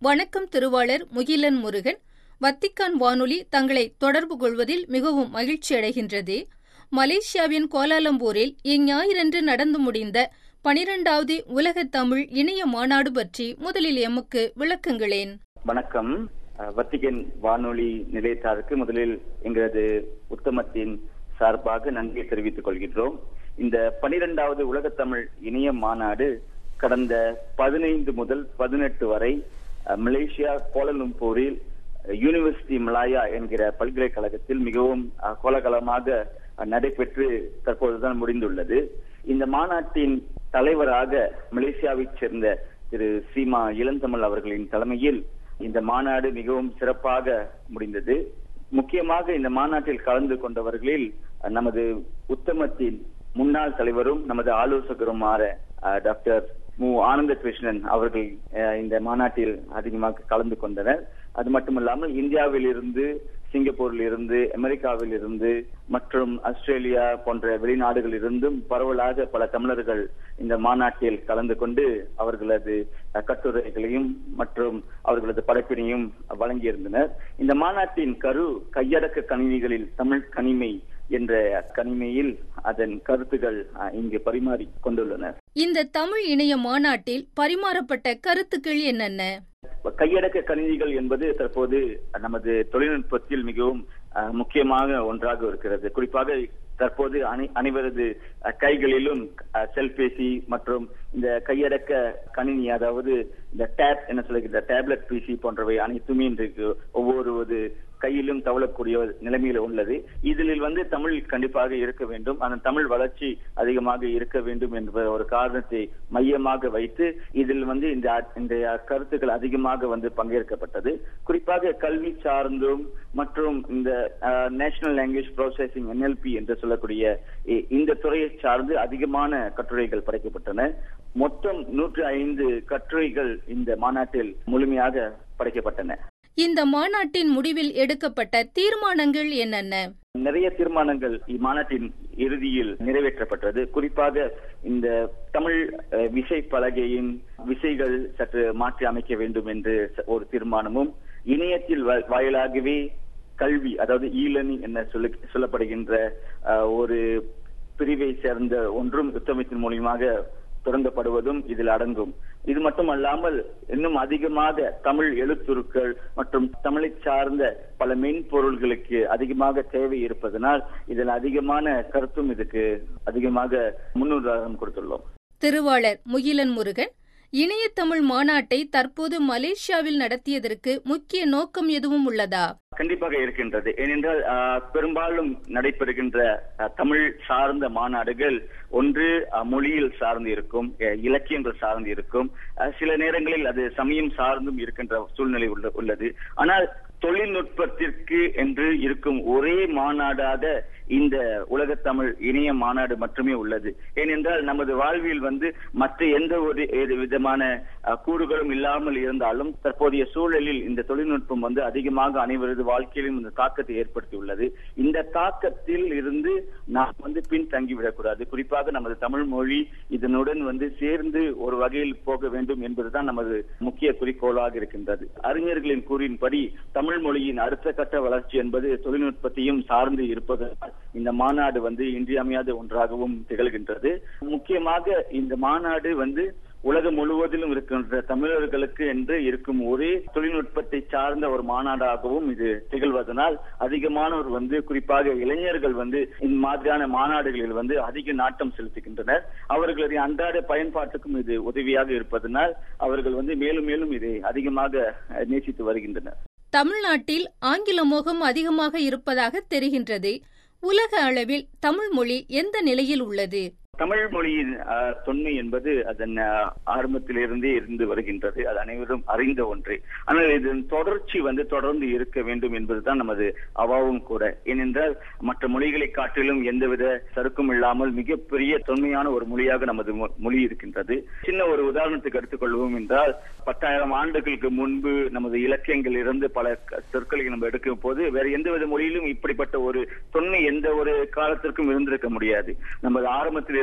வணக்கம் திருவாளர் முகிலன் முருகன் வத்திக்கான் வானொலி தங்களை தொடர்பு கொள்வதில் மிகவும் மகிழ்ச்சி அடைகின்றது மலேசியாவின் கோலாலம்பூரில் இஞ்ஞாயிறன்று நடந்து முடிந்த பனிரெண்டாவது உலக தமிழ் இணைய மாநாடு பற்றி முதலில் எமக்கு விளக்குங்களேன் வணக்கம் வத்திகன் வானொலி நிலையத்தாருக்கு முதலில் எங்களது உத்தமத்தின் சார்பாக நன்றியை தெரிவித்துக் கொள்கின்றோம் இந்த பனிரெண்டாவது உலகத்தமிழ் இணைய மாநாடு கடந்த பதினைந்து முதல் பதினெட்டு வரை மலேசியா கோலலும்பூரில் யூனிவர்சிட்டி மலாயா என்கிற பல்கலைக்கழகத்தில் மிகவும் கோலகலமாக நடைபெற்று தற்போதுதான் முடிந்துள்ளது இந்த மாநாட்டின் தலைவராக மலேசியாவைச் சேர்ந்த திரு சீமா இளந்தமிழ் அவர்களின் தலைமையில் இந்த மாநாடு மிகவும் சிறப்பாக முடிந்தது முக்கியமாக இந்த மாநாட்டில் கலந்து கொண்டவர்களில் நமது உத்தமத்தின் முன்னாள் தலைவரும் நமது ஆலோசகருமான டாக்டர் மு ஆனந்த கிருஷ்ணன் அவர்கள் இந்த மாநாட்டில் அதிகமாக கலந்து கொண்டனர் அது மட்டுமல்லாமல் இந்தியாவில் இருந்து சிங்கப்பூரில் இருந்து அமெரிக்காவில் இருந்து மற்றும் ஆஸ்திரேலியா போன்ற வெளிநாடுகளில் இருந்தும் பரவலாக பல தமிழர்கள் இந்த மாநாட்டில் கலந்து கொண்டு அவர்களது கட்டுரைகளையும் மற்றும் அவர்களது படைப்பினையும் வழங்கியிருந்தனர் இந்த மாநாட்டின் கரு கையடக்க கணினிகளில் தமிழ் கனிமை என்ற கனிமையில் அதன் கருத்துகள் இங்கு பரிமாறி கொண்டுள்ளனர் இந்த தமிழ் இணைய மாநாட்டில் பரிமாறப்பட்ட கருத்துக்கள் என்னென்ன கையடக்க கணினிகள் என்பது தற்போது நமது தொழில்நுட்பத்தில் மிகவும் முக்கியமாக ஒன்றாக இருக்கிறது குறிப்பாக தற்போது அனை அனைவரது கைகளிலும் செல்பேசி மற்றும் இந்த கையடக்க கணினி அதாவது இந்த டேப் என்ன சொல்லுகிற டேப்லெட் பிசி போன்றவை அனைத்துமே இன்றைக்கு ஒவ்வொரு கையிலும் தவழக்கூடிய நிலைமையில உள்ளது இதில் வந்து தமிழ் கண்டிப்பாக இருக்க வேண்டும் அந்த தமிழ் வளர்ச்சி அதிகமாக இருக்க வேண்டும் என்ற ஒரு காரணத்தை மையமாக வைத்து இதில் வந்து இந்த இந்த கருத்துக்கள் அதிகமாக வந்து பங்கேற்கப்பட்டது குறிப்பாக கல்வி சார்ந்தும் மற்றும் இந்த நேஷனல் லாங்குவேஜ் ப்ராசஸிங் என்எல்பி என்று சொல்லக்கூடிய இந்த துறையை சார்ந்து அதிகமான கட்டுரைகள் படைக்கப்பட்டன மொத்தம் நூற்று ஐந்து கட்டுரைகள் இந்த மாநாட்டில் முழுமையாக படைக்கப்பட்டன இந்த மாநாட்டின் முடிவில் எடுக்கப்பட்ட தீர்மானங்கள் என்னென்ன நிறைய தீர்மானங்கள் இம்மாநாட்டின் இறுதியில் நிறைவேற்றப்பட்டது குறிப்பாக இந்த தமிழ் விசை பலகையின் விசைகள் சற்று மாற்றி அமைக்க வேண்டும் என்று ஒரு தீர்மானமும் இணையத்தில் வாயிலாகவே கல்வி அதாவது இ லேர்னிங் என்ன சொல்ல சொல்லப்படுகின்ற ஒரு பிரிவை சேர்ந்த ஒன்றும் உத்தமத்தின் மூலியமாக தொடங்கப்படுவதும் இதில் அடங்கும் இது மட்டுமல்லாமல் இன்னும் அதிகமாக தமிழ் எழுத்துருக்கள் மற்றும் தமிழை சார்ந்த பல மென்பொருள்களுக்கு அதிகமாக தேவை இருப்பதனால் இதில் அதிகமான கருத்தும் இதுக்கு அதிகமாக முன்னுதாரணம் கொடுத்துள்ளோம் திருவாளர் முகிலன் முருகன் இணைய தமிழ் மாநாட்டை தற்போது மலேசியாவில் நடத்தியதற்கு முக்கிய நோக்கம் எதுவும் உள்ளதா கண்டிப்பாக இருக்கின்றது ஏனென்றால் பெரும்பாலும் நடைபெறுகின்ற தமிழ் சார்ந்த மாநாடுகள் ஒன்று மொழியில் சார்ந்து இருக்கும் இலக்கியங்கள் சார்ந்து இருக்கும் சில நேரங்களில் அது சமயம் சார்ந்தும் இருக்கின்ற சூழ்நிலை உள்ளது ஆனால் தொழில்நுட்பத்திற்கு என்று இருக்கும் ஒரே மாநாடாக இந்த உலகத்தமிழ் இணைய மாநாடு மட்டுமே உள்ளது ஏனென்றால் நமது வாழ்வில் வந்து மற்ற எந்த ஒரு விதமான கூறுகளும் இல்லாமல் இருந்தாலும் தற்போதைய சூழலில் இந்த தொழில்நுட்பம் வந்து அதிகமாக அனைவரது வாழ்க்கையிலும் இந்த தாக்கத்தை ஏற்படுத்தியுள்ளது இந்த தாக்கத்தில் இருந்து நாம் வந்து பின் தங்கிவிடக்கூடாது குறிப்பாக நமது தமிழ் மொழி இதனுடன் வந்து சேர்ந்து ஒரு வகையில் போக வேண்டும் என்பதுதான் நமது முக்கிய குறிக்கோளாக இருக்கின்றது அறிஞர்களின் கூறின்படி தமிழ் மொழியின் அடுத்த கட்ட வளர்ச்சி என்பது தொழில்நுட்பத்தையும் சார்ந்து இருப்பதனால் இந்த மாநாடு வந்து இன்றியமையாத ஒன்றாகவும் திகழ்கின்றது முக்கியமாக இந்த மாநாடு வந்து உலகம் முழுவதிலும் இருக்கின்ற தமிழர்களுக்கு என்று இருக்கும் ஒரே தொழில்நுட்பத்தை சார்ந்த ஒரு மாநாடாகவும் இது திகழ்வதனால் அதிகமானோர் வந்து குறிப்பாக இளைஞர்கள் வந்து இந்த மாதிரியான மாநாடுகளில் வந்து அதிக நாட்டம் செலுத்துகின்றனர் அவர்களுடைய அன்றாட பயன்பாட்டுக்கும் இது உதவியாக இருப்பதனால் அவர்கள் வந்து மேலும் மேலும் இதை அதிகமாக நேசித்து வருகின்றனர் தமிழ்நாட்டில் ஆங்கில மோகம் அதிகமாக இருப்பதாக தெரிகின்றது உலக அளவில் தமிழ் மொழி எந்த நிலையில் உள்ளது தமிழ் மொழியின் தொன்மை என்பது அதன் ஆரம்பத்திலிருந்தே இருந்து வருகின்றது அது அனைவரும் அறிந்த ஒன்றே ஆனால் இதன் தொடர்ச்சி வந்து தொடர்ந்து இருக்க வேண்டும் என்பதுதான் நமது அவாவும் கூட ஏனென்றால் மற்ற மொழிகளை காட்டிலும் எந்தவித சறுக்கும் இல்லாமல் மிகப்பெரிய தொன்மையான ஒரு மொழியாக நமது மொழி இருக்கின்றது சின்ன ஒரு உதாரணத்துக்கு எடுத்துக்கொள்வோம் என்றால் பத்தாயிரம் ஆண்டுகளுக்கு முன்பு நமது இலக்கியங்கள் இருந்து பல சொற்களை நம்ம எடுக்கும் போது வேற எந்தவித மொழியிலும் இப்படிப்பட்ட ஒரு தொன்மை எந்த ஒரு காலத்திற்கும் இருந்திருக்க முடியாது நமது ஆரம்பத்தில்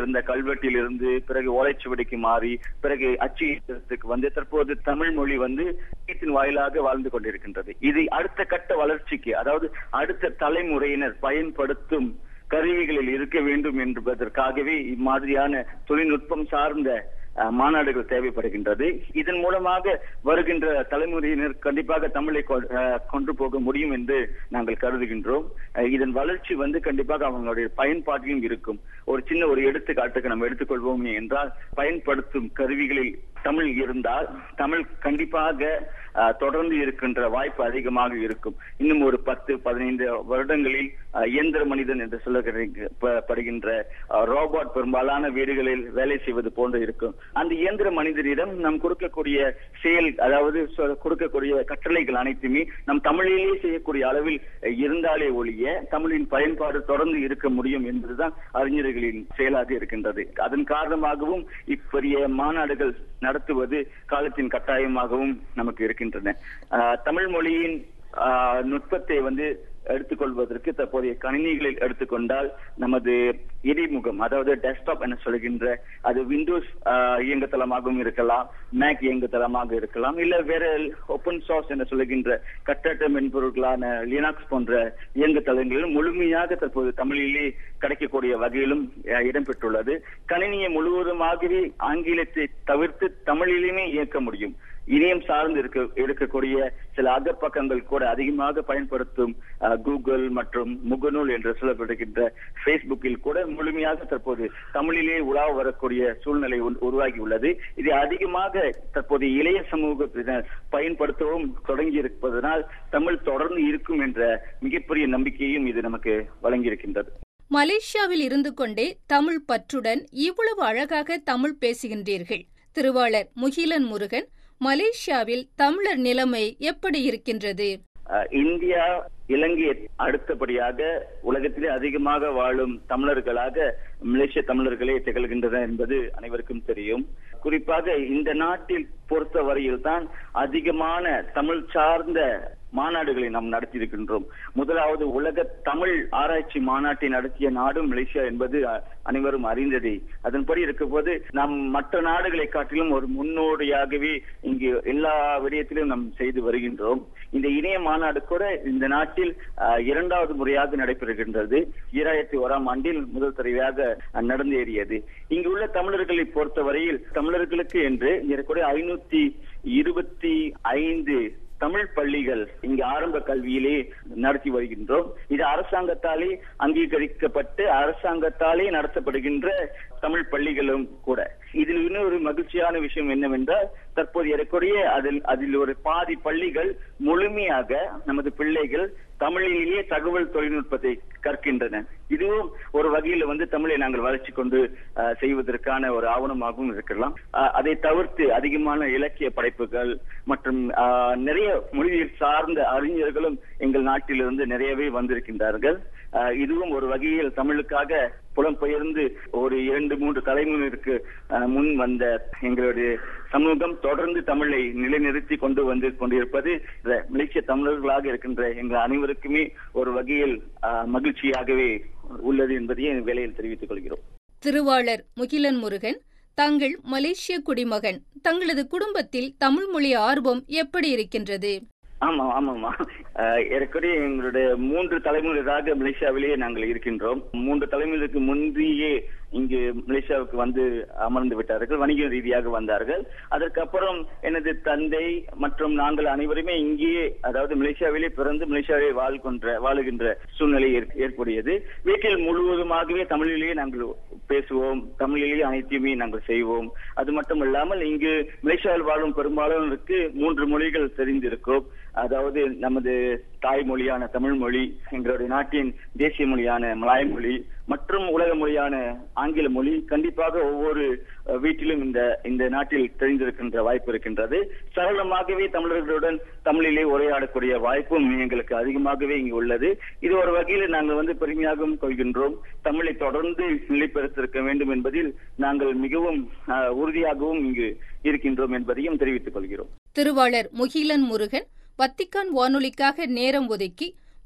இருந்த கல்வெட்டில் இருந்து பிறகு ஓலைச்சுவடிக்கு மாறி பிறகு அச்சு இயந்திரத்துக்கு வந்து தற்போது தமிழ் மொழி வந்து இணையத்தின் வாயிலாக வாழ்ந்து கொண்டிருக்கின்றது இது அடுத்த கட்ட வளர்ச்சிக்கு அதாவது அடுத்த தலைமுறையினர் பயன்படுத்தும் கருவிகளில் இருக்க வேண்டும் என்பதற்காகவே இம்மாதிரியான தொழில்நுட்பம் சார்ந்த அஹ், மாநாடுகள் தேவைப்படுகின்றது இதன் மூலமாக வருகின்ற தலைமுறையினர் கண்டிப்பாக தமிழை கொ- அஹ், கொண்டு போக முடியும் என்று நாங்கள் கருதுகின்றோம் அஹ், இதன் வளர்ச்சி வந்து கண்டிப்பாக அவங்களுடைய பயன்பாட்டிலும் இருக்கும் ஒரு சின்ன ஒரு எடுத்துக்காட்டுக்கு நம்ம எடுத்துக்கொள்வோம் என்றால் பயன்படுத்தும் கருவிகளில் தமிழ் இருந்தால் தமிழ் கண்டிப்பாக அஹ், தொடர்ந்து இருக்கின்ற வாய்ப்பு அதிகமாக இருக்கும் இன்னும் ஒரு பத்து பதினைந்து வருடங்களில் அஹ், இயந்திர மனிதன் என்று சொல்லப்படுகின்ற ரோபோட் பெரும்பாலான வீடுகளில் வேலை செய்வது போன்று இருக்கும் அந்த இயந்திர மனிதரிடம் நாம் கொடுக்கக்கூடிய செயல் அதாவது சொ- கொடுக்கக்கூடிய கட்டளைகள் அனைத்துமே நம் தமிழிலேயே செய்யக்கூடிய அளவில் அஹ், இருந்தாலே ஒழிய தமிழின் பயன்பாடு தொடர்ந்து இருக்க முடியும் என்பதுதான் அறிஞர்களின் செயலாக இருக்கின்றது அதன் காரணமாகவும் இப்பெரிய மாநாடுகள் நடத்துவது காலத்தின் கட்டாயமாகவும் நமக்கு இருக்கின்றன ஆஹ், தமிழ் மொழியின் ஆஹ், நுட்பத்தை வந்து எடுத்துக்கொள்வதற்கு தற்போதைய கணினிகளில் எடுத்துக்கொண்டால் நமது இடைமுகம் அதாவது டெஸ்க்டாப் என சொல்கின்ற அது விண்டோஸ் இயங்குதளமாகவும் இருக்கலாம் மேக் இயங்குதளமாக இருக்கலாம் இல்ல வேற ஓபன் சோர்ஸ் என சொல்லுகின்ற கட்டற்ற மென்பொருட்களான லினாக்ஸ் போன்ற இயங்குதளங்களிலும் முழுமையாக தற்போது தமிழிலே கிடைக்கக்கூடிய வகையிலும் அஹ், இடம்பெற்றுள்ளது கணினியை முழுவதுமாகவே ஆங்கிலத்தை தவிர்த்து தமிழிலுமே இயக்க முடியும் இணையம் சார்ந்து இருக்க இருக்கக்கூடிய சில அகப்பக்கங்கள் கூட அதிகமாக பயன்படுத்தும் அஹ், கூகுள் மற்றும் முகநூல் என்று சொல்லப்படுகின்ற பேஸ்புக்கில் கூட முழுமையாக தற்போது தமிழிலே உலா வரக்கூடிய சூழ்நிலை உரு- உருவாகியுள்ளது இது அதிகமாக தற்போது இளைய சமூகத்தினர் பயன்படுத்தவும் தொடங்கி இருப்பதனால் தமிழ் தொடர்ந்து இருக்கும் என்ற மிகப்பெரிய நம்பிக்கையும் இது நமக்கு வழங்கியிருக்கின்றது மலேசியாவில் இருந்து கொண்டே தமிழ் பற்றுடன் இவ்வளவு அழகாக தமிழ் பேசுகின்றீர்கள் திருவாளர் முகிலன் முருகன் மலேசியாவில் தமிழர் நிலைமை எப்படி இருக்கின்றது அஹ், இந்தியா இலங்கை அடுத்தபடியாக உலகத்திலே அதிகமாக வாழும் தமிழர்களாக மலேசிய தமிழர்களே திகழ்கின்றனர் என்பது அனைவருக்கும் தெரியும் குறிப்பாக இந்த நாட்டில் பொறுத்த வரையில் தான் அதிகமான தமிழ் சார்ந்த மாநாடுகளை நாம் நடத்தியிருக்கின்றோம் முதலாவது உலக தமிழ் ஆராய்ச்சி மாநாட்டை நடத்திய நாடும் மலேசியா என்பது அ- அனைவரும் அறிந்ததே அதன்படி இருக்கும்போது நாம் மற்ற நாடுகளை காட்டிலும் ஒரு முன்னோடியாகவே இங்கு எல்லா விடயத்திலும் நாம் செய்து வருகின்றோம் இந்த இணைய மாநாடு கூட இந்த நாட்டில் அஹ், இரண்டாவது முறையாக நடைபெறுகின்றது ஈராயிரத்தி ஓராம் ஆண்டில் முதல் தடவையாக அஹ், நடந்தேறியது இங்கு உள்ள தமிழர்களை பொறுத்தவரையில் தமிழர்களுக்கு என்று ஏறக்குறைய ஐநூத்தி இருபத்தி ஐந்து தமிழ் பள்ளிகள் இங்கு ஆரம்ப கல்வியிலே நடத்தி வருகின்றோம் இது அரசாங்கத்தாலே அங்கீகரிக்கப்பட்டு அரசாங்கத்தாலே நடத்தப்படுகின்ற தமிழ் பள்ளிகளும் கூட இதில் இன்னொரு மகிழ்ச்சியான விஷயம் என்னவென்றால் தற்போது ஏறக்குறைய அதில் அதில் ஒரு பாதி பள்ளிகள் முழுமையாக நமது பிள்ளைகள் தமிழிலேயே தகவல் தொழில்நுட்பத்தை கற்கின்றன இதுவும் ஒரு வகையில் வந்து தமிழை நாங்கள் வளர்ச்சி கொண்டு அஹ், செய்வதற்கான ஒரு ஆவணமாகவும் இருக்கலாம் அஹ், அதை தவிர்த்து அதிகமான இலக்கிய படைப்புகள் மற்றும் அஹ், நிறைய மொழியியல் சார்ந்த அறிஞர்களும் எங்கள் நாட்டிலிருந்து நிறையவே வந்திருக்கின்றார்கள் அஹ், இதுவும் ஒரு வகையில் தமிழுக்காக புலம்பெயர்ந்து ஒரு இரண்டு மூன்று தலைமுறைக்கு அஹ், முன் வந்த எங்களுடைய சமூகம் தொடர்ந்து தமிழை நிலைநிறுத்தி கொண்டு வந்து கொண்டிருப்பது இந்த மலேசிய தமிழர்களாக இருக்கின்ற எங்கள் அனைவருக்குமே ஒரு வகையில் அஹ், மகிழ்ச்சியாகவே உள்ளது என்பதையே இந்த வேலையில் தெரிவித்துக் கொள்கிறோம் திருவாளர் முகிலன் முருகன் தாங்கள் மலேசிய குடிமகன் தங்களது குடும்பத்தில் தமிழ் மொழி ஆர்வம் எப்படி இருக்கின்றது ஆமா ஆமாமா அஹ், ஏறக்குறைய எங்களுடைய மூன்று தலைமுறையாக மலேசியாவிலேயே நாங்கள் இருக்கின்றோம் மூன்று தலைமுறைக்கு முந்தையே இங்கு மலேசியாவுக்கு வந்து அமர்ந்து விட்டார்கள் வணிக ரீதியாக வந்தார்கள் அதற்கப்புறம் எனது தந்தை மற்றும் நாங்கள் அனைவருமே இங்கேயே அதாவது மலேசியாவிலே பிறந்து மலேசியாவிலே வாழ்கின்ற வாழுகின்ற சூழ்நிலை ஏற்- ஏற்புடையது வீட்டில் முழுவதுமாகவே தமிழிலேயே நாங்கள் பேசுவோம் தமிழிலேயே அனைத்தையுமே நாங்கள் செய்வோம் அது மட்டும் இல்லாமல் இங்கு மலேசியாவில் வாழும் பெரும்பாலானோருக்கு மூன்று மொழிகள் தெரிந்திருக்கும் அதாவது நமது தாய்மொழியான தமிழ் மொழி எங்களுடைய நாட்டின் தேசிய மொழியான மலாய் மொழி மற்றும் உலக மொழியான ஆங்கில மொழி கண்டிப்பாக ஒவ்வொரு அஹ், வீட்டிலும் இந்த இந்த நாட்டில் தெரிந்திருக்கின்ற வாய்ப்பு இருக்கின்றது சரளமாகவே தமிழர்களுடன் தமிழிலே உரையாடக்கூடிய வாய்ப்பும் எங்களுக்கு அதிகமாகவே இங்கு உள்ளது இது ஒரு வகையில் நாங்கள் வந்து பெருமையாகவும் கொள்கின்றோம் தமிழை தொடர்ந்து நிலைப்படுத்திருக்க வேண்டும் என்பதில் நாங்கள் மிகவும் அஹ், உறுதியாகவும் இங்கு இருக்கின்றோம் என்பதையும் தெரிவித்துக் கொள்கிறோம் திருவாளர் முகிலன் முருகன் வத்திக்கான் வானொலிக்காக நேரம் ஒதுக்கி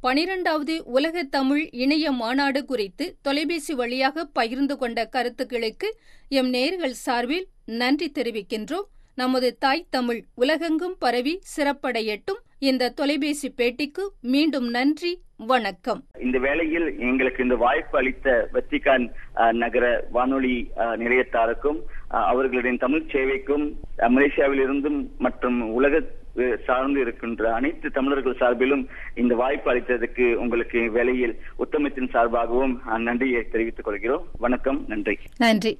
பனிரெண்டாவது உலக தமிழ் இணைய மாநாடு குறித்து தொலைபேசி வழியாக பகிர்ந்து கொண்ட கருத்துக்களுக்கு எம் நேர்கள் சார்பில் நன்றி தெரிவிக்கின்றோம் நமது தாய் தமிழ் உலகெங்கும் பரவி சிறப்படையட்டும் இந்த தொலைபேசி பேட்டிக்கு மீண்டும் நன்றி வணக்கம் இந்த வேளையில் எங்களுக்கு இந்த வாய்ப்பு அளித்த வத்திகான் அஹ், நகர வானொலி அஹ், நிலையத்தாருக்கும் அஹ், அவர்களுடைய தமிழ் சேவைக்கும் அஹ், மலேசியாவில் இருந்தும் மற்றும் உலக அஹ், சார்ந்து இருக்கின்ற அனைத்து தமிழர்கள் சார்பிலும் இந்த வாய்ப்பு அளித்ததற்கு உங்களுக்கு வேளையில் உத்தமத்தின் சார்பாகவும் அஹ், நன்றியை தெரிவித்துக் கொள்கிறோம் வணக்கம் நன்றி நன்றி